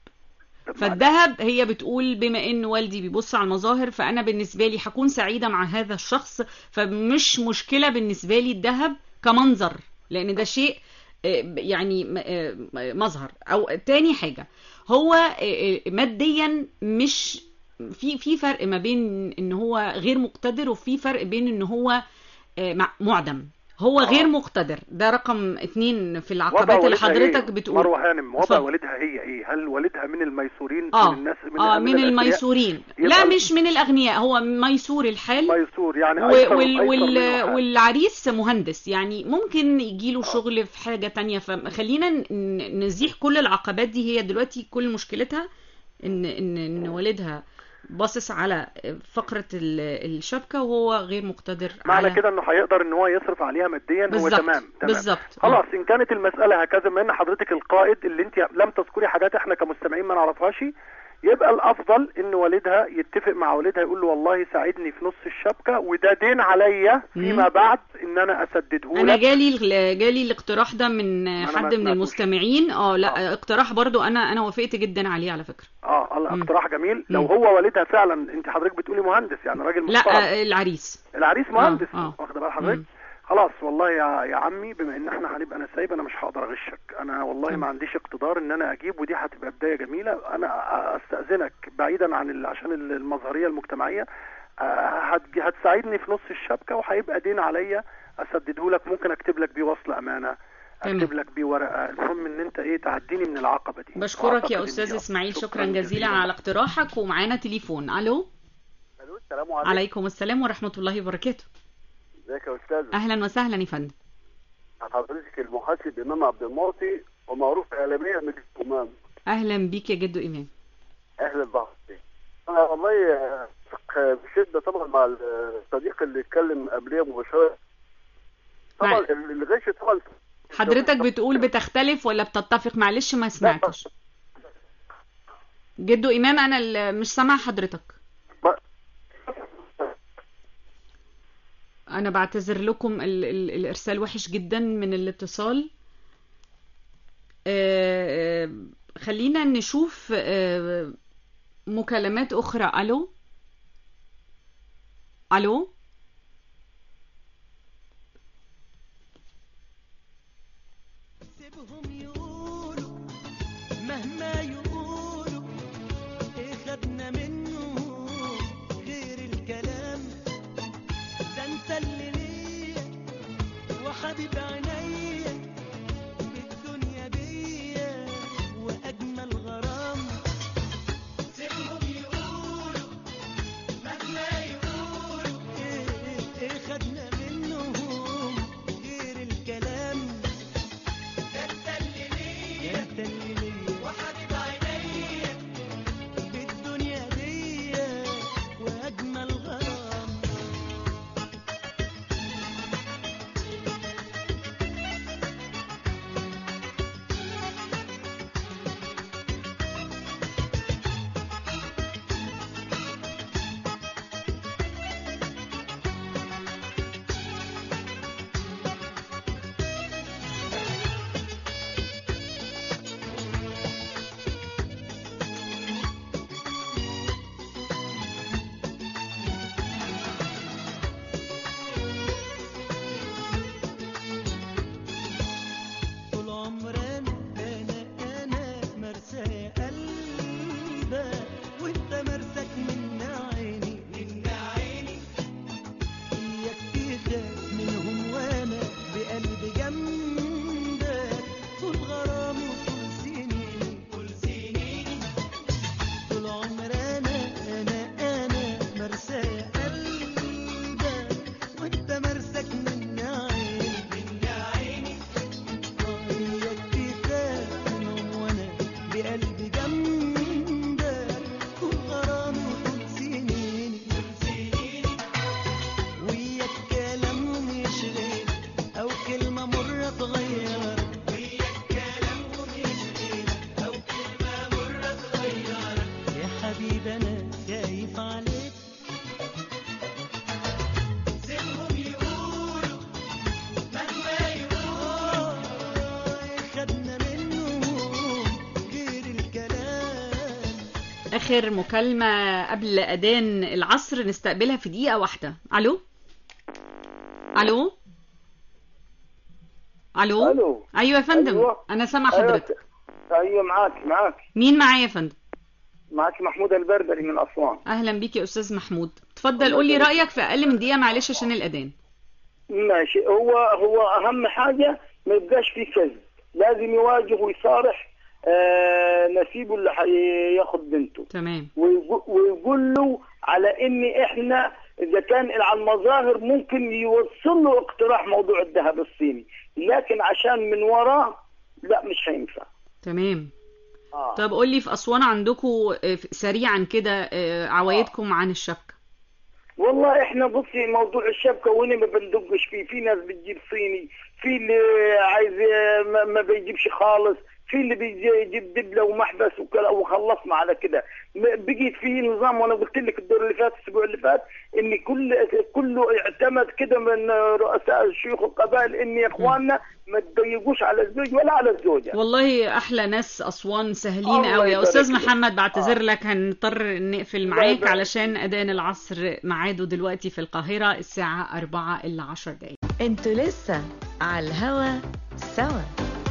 فالذهب هي بتقول بما ان والدي بيبص على المظاهر فانا بالنسبه لي هكون سعيده مع هذا الشخص فمش مشكله بالنسبه لي الذهب كمنظر لان ده شيء آه، يعني م- آه، مظهر او تاني حاجه هو آه، آه، ماديا مش في في فرق ما بين ان هو غير مقتدر وفي فرق بين ان هو آه، مع- معدم هو غير مقتدر ده رقم اتنين في وضع العقبات اللي والدها حضرتك إيه؟ بتقول مروه هانم وضع اتفضل. والدها هي ايه هل والدها من الميسورين اه من الناس من, اه من الأغنياء؟ الميسورين لا يبقى مش من الاغنياء هو ميسور الحال ميسور يعني و- أيسر- وال أيسر وال منه حال. والعريس مهندس يعني ممكن يجيله شغل في حاجة تانية فخلينا ن- نزيح كل العقبات دي هي دلوقتي كل مشكلتها ان ان ان والدها باصص على فقرة ال- الشبكة وهو غير مقتدر معنى على كده انه هيقدر ان هو يصرف عليها ماديا هو بالظبط، تمام تمام بالظبط. خلاص ان كانت المساله هكذا بما ان حضرتك القائد اللي انت لم تذكري حاجات احنا كمستمعين ما نعرفهاش يبقى الافضل ان والدها يتفق مع والدها يقول له والله ساعدني في نص الشبكه وده دين عليا فيما مم. بعد ان انا اسدده انا لك جالي ال- جالي الاقتراح ده من أنا ما حد من سمعتوش. المستمعين اه لا اقتراح برضو انا انا وافقت جدا عليه على فكرة اه الله مم. اقتراح جميل لو مم. هو والدها فعلا انت حضرتك بتقولي مهندس يعني راجل لا محترم آه، العريس العريس مهندس آه، آه. واخد بال حضرتك مم. خلاص والله يا يا عمي بما ان احنا هنبقى نسايب انا مش هقدر اغشك انا والله ما عنديش اقتدار ان انا اجيب ودي هتبقى بدايه جميله انا استاذنك بعيدا عن ال... عشان المظهريه المجتمعيه آه، هت- هتساعدني في نص الشبكه وهيبقى دين عليا اسدده لك ممكن اكتب لك بيه وصل امانه تمام. اكتب لك بيه ورقه المهم ان انت ايه تعديني من العقبه دي بشكرك وأعتقد يا إن استاذ دي اسماعيل شكراً شكرا جزيلا على اقتراحك ومعانا تليفون الو الو السلام عليكم عليكم السلام ورحمة الله وبركاته ازيك يا استاذ اهلا وسهلا يا فندم حضرتك المحاسب امام عبد المعطي ومعروف اعلاميا من الامام اهلا بيك يا جدو امام اهلا بحضرتك انا والله اتفق بشده طبعا مع الصديق اللي اتكلم قبليه مباشره طبعا مع- الغش طبعا حضرتك بتقول بتختلف ولا بتتفق معلش ما سمعتش جدو امام انا ال- مش سامع حضرتك انا بعتذر لكم ال ال الارسال وحش جدا من الاتصال آه، آه، خلينا نشوف آه، مكالمات اخرى الو الو مهما يقولوا ايه خدنا منه غير الكلام ده انت اللي ليا وحبيب عينيا بالدنيا ديا واجمل غرام سيبهم يقولوا مهما يقولوا ايه ايه ايه خدنا منهم غير الكلام ده انت اللي ليا انت اللي ليا وحبيب عينيا بالدنيا ديا واجمل غرام طول عمرنا انا انا مرسى قلبك وانت مرسك من عيني من عيني اياك تخاف منهم وانا بقلبي جنبك طول غرامي وطول سنيني طول سنيني طول عمرنا انا انا مرسى قلبك وانت مرسك من عيني من عيني وياك تخاف منهم وانا بقلبي جنبك طول غرامي وطول سنيني طول سنيني وياك كلامهم يشغل او كلمة مرة تغير وياك كلامهم يشغل او كلمة مرة تغير يا حبيبي انا خايف عليك سيبهم يقولوا مهما يقولوا خدنا منهم غير الكلام آخر مكالمة قبل أذان العصر نستقبلها في دقيقة واحدة ألو ألو ألو ألو. أيوة يا فندم أيوة. أنا سامع أيوة. حضرتك ايوه معاك معاك مين معايا يا فندم معاك محمود البربري من اسوان أهلا بيك يا أستاذ محمود اتفضل قول لي رأيك في أقل من دقيقة معلش عشان الأذان ماشي هو هو اهم حاجه ما يبقاش فيه كذب لازم يواجه ويصارح آه نسيبه اللي هياخد بنته تمام ويقو- ويقول له على ان احنا اذا كان على المظاهر ممكن يوصل له اقتراح موضوع الذهب الصيني لكن عشان من وراه لا مش هينفع تمام آه. طب قول لي في أسوان عندكم سريعا كده آه، عوايدكم عن الشبكة والله احنا بصي موضوع الشبكه وهنا ما بندقش فيه في ناس بتجيب صيني في اللي عايز ما, ما بيجيبش خالص في اللي بيجي يجيب دبله ومحبس وكلا وخلصنا على كده م- بقي في نظام وانا قلت لك الدور اللي فات الاسبوع اللي فات ان كل كله اعتمد كده من رؤساء شيوخ القبائل ان يا اخواننا ما تضيقوش على الزوج ولا على الزوجه والله احلى ناس اسوان سهلين الله قوي يا يبارك استاذ لك. محمد بعتذر لك هنضطر نقفل الله معاك يبارك. علشان اذان العصر ميعاده دلوقتي في القاهره الساعه 4 الا 10 دقائق انتوا لسه على الهوا سوا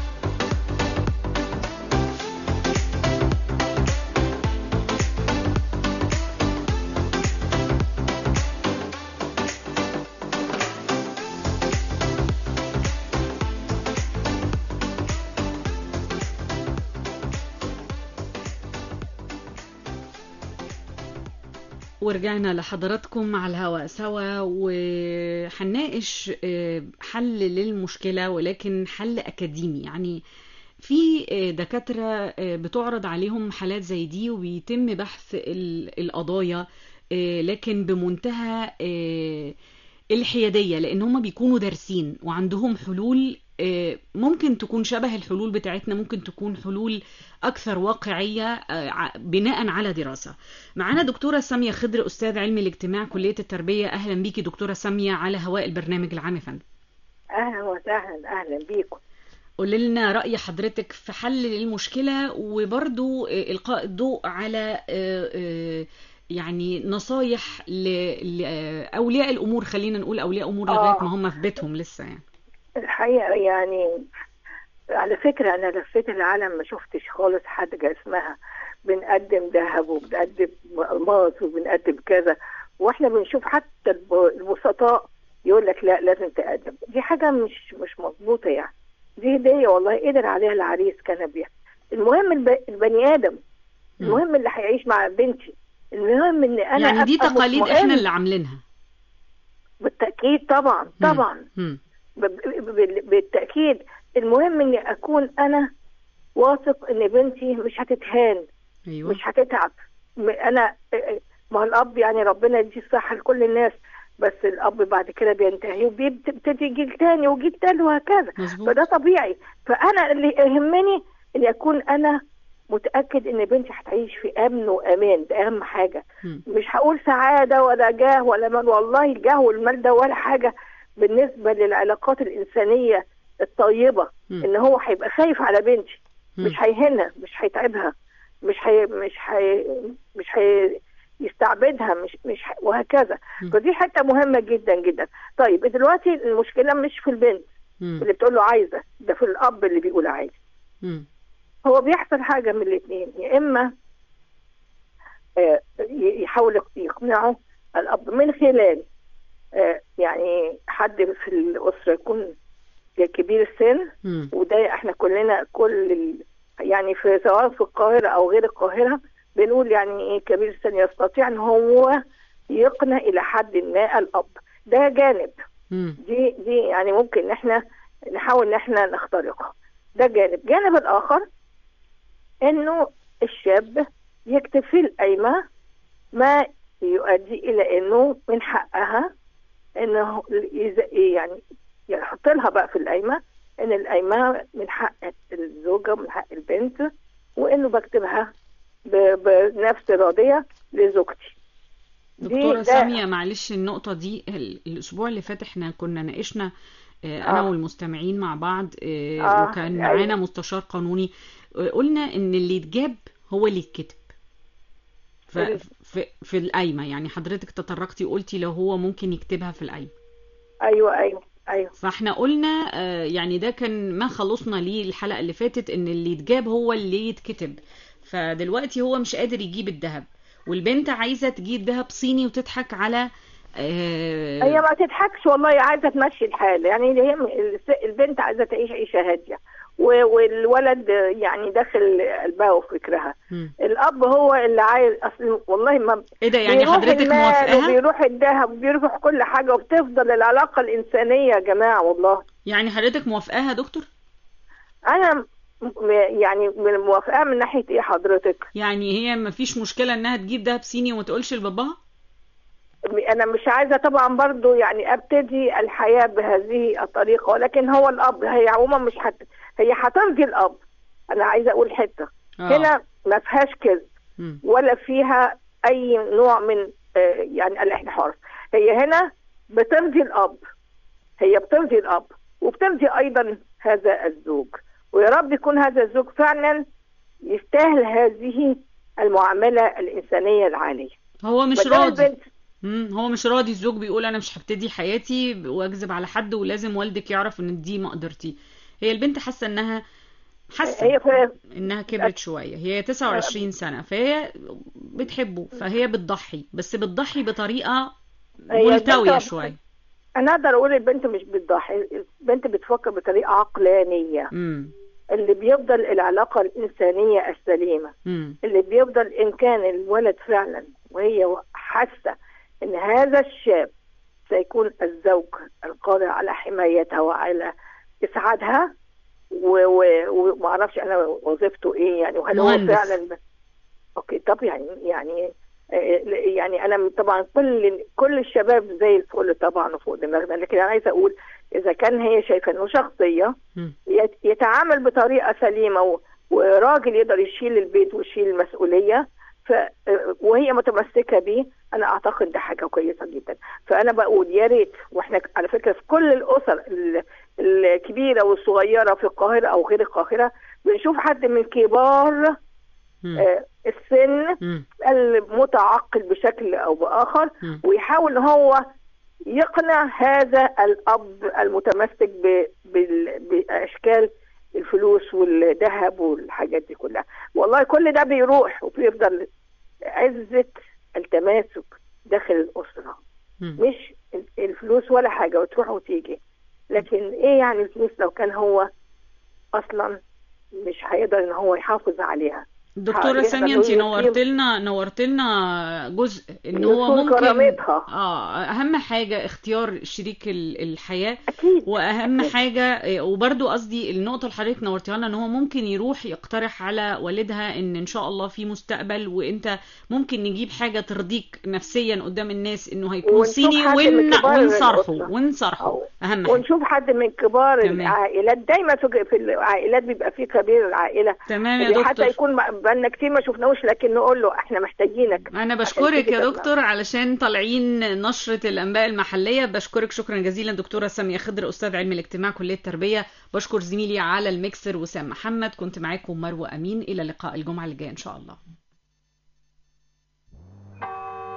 ورجعنا لحضراتكم على الهواء سوا وهنناقش آه، حل للمشكلة ولكن حل أكاديمي يعني في آه، دكاترة آه، بتعرض عليهم حالات زي دي وبيتم بحث ال- القضايا آه، لكن بمنتهى آه، الحيادية لأن هم بيكونوا دارسين وعندهم حلول آه، ممكن تكون شبه الحلول بتاعتنا ممكن تكون حلول أكثر واقعية آه، ع- بناء على دراسة معانا دكتورة سامية خضر أستاذ علم الاجتماع كلية التربية أهلا بيكي دكتورة سامية على هواء البرنامج العام يا فندم اهلا وسهلا اهلا بيكم قولي لنا رأي حضرتك في حل للمشكلة وبرضو آه، إلقاء الضوء على آه، آه، يعني نصايح ل- لأولياء الأمور خلينا نقول أولياء أمور آه. لغاية ما هم في بيتهم لسه يعني الحقيقه يعني على فكره انا لفيت العالم ما شفتش خالص حاجه اسمها بنقدم ذهب وبنقدم الماس وبنقدم كذا واحنا بنشوف حتى الب- البسطاء يقول لك لا لازم تقدم دي حاجه مش مش مظبوطه يعني دي هديه والله قدر عليها العريس كان بيها المهم الب... البني ادم المهم اللي هيعيش مع بنتي المهم ان انا يعني دي أبقى تقاليد مطمئن. احنا اللي عاملينها بالتاكيد طبعا طبعا مم. ب- ب- ب- بالتأكيد المهم إني أكون أنا واثق إن بنتي مش هتتهان أيوة. مش هتتعب م- أنا ما هو الأب يعني ربنا يديه الصحة لكل الناس بس الأب بعد كده بينتهي وبيبتدي جيل تاني وجيل تاني وهكذا مظبوط. فده طبيعي فأنا اللي يهمني إني أكون أنا متأكد إن بنتي هتعيش في أمن وأمان ده أهم حاجة مم. مش هقول سعادة ولا جاه ولا مال والله الجاه والمال ده ولا حاجة بالنسبة للعلاقات الإنسانية الطيبة مم. إن هو هيبقى خايف على بنتي مم. مش هيهنها مش هيتعبها مش هي مش هي مش هي يستعبدها مش مش ح- وهكذا مم. فدي حته مهمه جدا جدا طيب دلوقتي المشكله مش في البنت مم. اللي بتقول له عايزه ده في الاب اللي بيقول عايز مم. هو بيحصل حاجه من الاثنين يا اما آه، ي- يحاول يقنعه الاب من خلال آه، يعني حد في الاسره يكون كبير السن مم. وده احنا كلنا كل ال... يعني في سواء في القاهره او غير القاهره بنقول يعني ايه كبير السن يستطيع ان هو يقنع الى حد ما الاب ده جانب مم. دي دي يعني ممكن ان احنا نحاول ان احنا نخترقها ده جانب جانب الاخر انه الشاب يكتب في القايمه ما يؤدي الى انه من حقها انه يز- يعني يحط لها بقى في القايمه ان القايمه من حق الزوجه ومن حق البنت وانه بكتبها ب- بنفس راضيه لزوجتي دي دكتورة ده- سامية معلش النقطة دي ال- الأسبوع اللي فات احنا كنا ناقشنا آه، أنا آه. والمستمعين مع بعض آه، آه، وكان أيوة. معانا مستشار قانوني آه، قلنا إن اللي يتجاب هو اللي يتكتب ف- حلو. في في القايمة يعني حضرتك تطرقتي وقلتي لو هو ممكن يكتبها في القايمة ايوه ايوه ايوه فاحنا قلنا آه، يعني ده كان ما خلصنا ليه الحلقة اللي فاتت ان اللي يتجاب هو اللي يتكتب فدلوقتي هو مش قادر يجيب الذهب والبنت عايزة تجيب ذهب صيني وتضحك على آه، هي ما تضحكش والله عايزه تمشي الحال يعني هي الس- البنت عايزه تعيش عيشه هاديه و- والولد يعني داخل قلبها وفكرها مم. الاب هو اللي عايز اصل والله ما ايه ده يعني بيروح حضرتك المال موافقاها وبيروح الذهب وبيروح كل حاجه وبتفضل العلاقه الانسانيه يا جماعه والله يعني حضرتك موافقاها يا دكتور انا م- يعني من موافقه من ناحيه ايه حضرتك يعني هي مفيش مشكلة انها تجيب ذهب صيني وما تقولش لباباها انا مش عايزه طبعا برضو يعني ابتدي الحياه بهذه الطريقه ولكن هو الاب هي عموما مش حت... هي هترضي الاب انا عايزه اقول حته آه. هنا ما فيهاش كذب مم. ولا فيها اي نوع من آه، يعني الانحراف هي هنا بترضي الاب هي بترضي الاب وبترضي ايضا هذا الزوج ويا رب يكون هذا الزوج فعلا يستاهل هذه المعامله الانسانيه العاليه هو مش ما دام راضي البنت مم. هو مش راضي الزوج بيقول انا مش هبتدي حياتي واكذب على حد ولازم والدك يعرف ان دي مقدرتي هي البنت حاسه انها حاسه هي في انها كبرت شويه هي 29 سنه فهي بتحبه فهي بتضحي بس بتضحي بطريقه هي ملتويه البنت- شويه انا اقدر اقول البنت مش بتضحي البنت بتفكر بطريقه عقلانيه امم اللي بيفضل العلاقه الانسانيه السليمه امم اللي بيفضل ان كان الولد فعلا وهي حاسه ان هذا الشاب سيكون الزوج القادر على حمايتها وعلى اسعادها و- و- وما اعرفش انا وظيفته ايه يعني وهل هو مهندس. فعلا ب... اوكي طب يعني يعني آه، يعني انا طبعا كل كل الشباب زي الفل طبعا وفوق دماغنا لكن انا عايزه اقول اذا كان هي شايفه انه شخصيه مم. يت- يتعامل بطريقه سليمه و- وراجل يقدر يشيل البيت ويشيل المسؤوليه ف وهي متمسكه بيه انا اعتقد ده حاجه كويسه جدا فانا بقول يا ريت واحنا على فكره في كل الاسر ال- الكبيره والصغيره في القاهره او غير القاهره بنشوف حد من كبار مم. آه، السن مم. المتعقل بشكل او باخر مم. ويحاول ان هو يقنع هذا الاب المتمسك ب- بال- باشكال الفلوس والذهب والحاجات دي كلها والله كل ده بيروح وبيفضل عزة التماسك داخل الأسرة مم. مش الفلوس ولا حاجة وتروح وتيجي لكن ايه يعني الفلوس لو كان هو اصلا مش هيقدر ان هو يحافظ عليها دكتورة هيقدر سامية إنه انت يقيم- نورت لنا نورت لنا جزء ان هو يكون ممكن كرامتها. اه اهم حاجة اختيار شريك ال- الحياة اكيد واهم حاجة آه، وبرضو قصدي النقطة اللي حضرتك نورتيها لنا ان هو ممكن يروح يقترح على والدها ان ان شاء الله في مستقبل وانت ممكن نجيب حاجة ترضيك نفسيا قدام الناس انه هيكون ونشوف صيني حد من ون... كبار ونصرحه الأسرة. ونصرحه اهم حاجة ونشوف حد من كبار تمام. العائلات دايما في في العائلات بيبقى فيه كبير العائله تمام يا اللي دكتور حتى يكون ما- بقالنا كتير ما شفناهوش لكن نقول له احنا محتاجينك انا عشان بشكرك تيجي يا تسمع. دكتور علشان طالعين نشرة الانباء المحلية بشكرك شكرا جزيلا دكتورة سامية خضر استاذ علم الاجتماع كلية التربية بشكر زميلي على الميكسر وسام محمد كنت معاكم مروة امين الى اللقاء الجمعة اللي جاية ان شاء الله